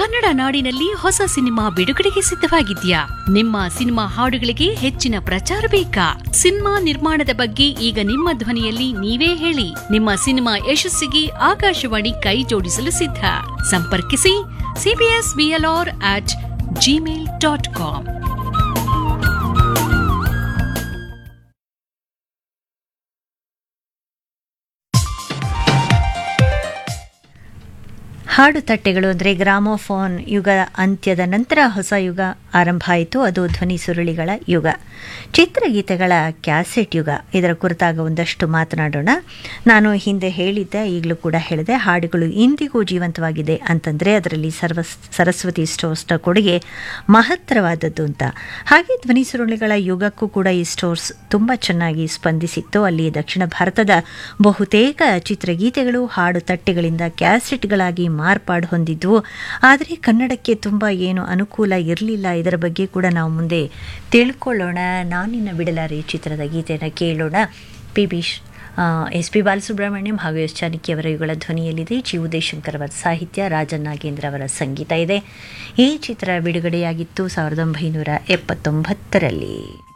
ಕನ್ನಡ ನಾಡಿನಲ್ಲಿ ಹೊಸ ಸಿನಿಮಾ ಬಿಡುಗಡೆಗೆ ಸಿದ್ಧವಾಗಿದ್ಯಾ ನಿಮ್ಮ ಸಿನಿಮಾ ಹಾಡುಗಳಿಗೆ ಹೆಚ್ಚಿನ ಪ್ರಚಾರ ಬೇಕಾ ಸಿನಿಮಾ ನಿರ್ಮಾಣದ ಬಗ್ಗೆ ಈಗ ನಿಮ್ಮ ಧ್ವನಿಯಲ್ಲಿ ನೀವೇ ಹೇಳಿ ನಿಮ್ಮ ಸಿನಿಮಾ ಯಶಸ್ಸಿಗೆ ಆಕಾಶವಾಣಿ ಕೈ ಜೋಡಿಸಲು ಸಿದ್ಧ ಸಂಪರ್ಕಿಸಿ C B S B L R at Gmail dot com ಹಾಡು ತಟ್ಟೆಗಳು ಅಂದರೆ ಗ್ರಾಮೋಫೋನ್ ಯುಗ ಅಂತ್ಯದ ನಂತರ ಹೊಸ ಯುಗ ಆರಂಭ ಆಯಿತು ಅದು ಧ್ವನಿ ಸುರುಳಿಗಳ ಯುಗ ಚಿತ್ರಗೀತೆಗಳ ಕ್ಯಾಸೆಟ್ ಯುಗ ಇದರ ಕುರಿತಾಗ ಒಂದಷ್ಟು ಮಾತನಾಡೋಣ ನಾನು ಹಿಂದೆ ಹೇಳಿದ್ದೆ ಈಗಲೂ ಕೂಡ ಹೇಳಿದೆ ಹಾಡುಗಳು ಇಂದಿಗೂ ಜೀವಂತವಾಗಿದೆ ಅಂತಂದರೆ ಅದರಲ್ಲಿ ಸರ್ವ ಸರಸ್ವತಿ ಸ್ಟೋರ್ಸ್ನ ಕೊಡುಗೆ ಮಹತ್ತರವಾದದ್ದು ಅಂತ ಹಾಗೆ ಧ್ವನಿ ಸುರುಳಿಗಳ ಯುಗಕ್ಕೂ ಕೂಡ ಈ ಸ್ಟೋರ್ಸ್ ತುಂಬ ಚೆನ್ನಾಗಿ ಸ್ಪಂದಿಸಿತ್ತು ಅಲ್ಲಿ ದಕ್ಷಿಣ ಭಾರತದ ಬಹುತೇಕ ಚಿತ್ರಗೀತೆಗಳು ಹಾಡು ತಟ್ಟೆಗಳಿಂದ ಕ್ಯಾಸೆಟ್ಗಳಾಗಿ ಮಾರ್ಪಾಡು ಹೊಂದಿದ್ವು ಆದರೆ ಕನ್ನಡಕ್ಕೆ ತುಂಬ ಏನು ಅನುಕೂಲ ಇರಲಿಲ್ಲ ಇದರ ಬಗ್ಗೆ ಕೂಡ ನಾವು ಮುಂದೆ ತಿಳ್ಕೊಳ್ಳೋಣ ನಾನಿನ್ನ ಬಿಡಲಾರೆ ಚಿತ್ರದ ಗೀತೆಯನ್ನು ಕೇಳೋಣ P B S P Balasubrahmanyam ಹಾಗೂ ಎಸ್ ಜಾನಕಿ ಅವರ ಇವುಗಳ ಧ್ವನಿಯಲ್ಲಿದೆ ಜಿ ಉದಯಶಂಕರ್ ಅವರ ಸಾಹಿತ್ಯ ರಾಜನ್ ನಾಗೇಂದ್ರ ಅವರ ಸಂಗೀತ ಇದೆ ಈ ಚಿತ್ರ ಬಿಡುಗಡೆಯಾಗಿತ್ತು ಸಾವಿರದ ಒಂಬೈನೂರ ಎಪ್ಪತ್ತೊಂಬತ್ತರಲ್ಲಿ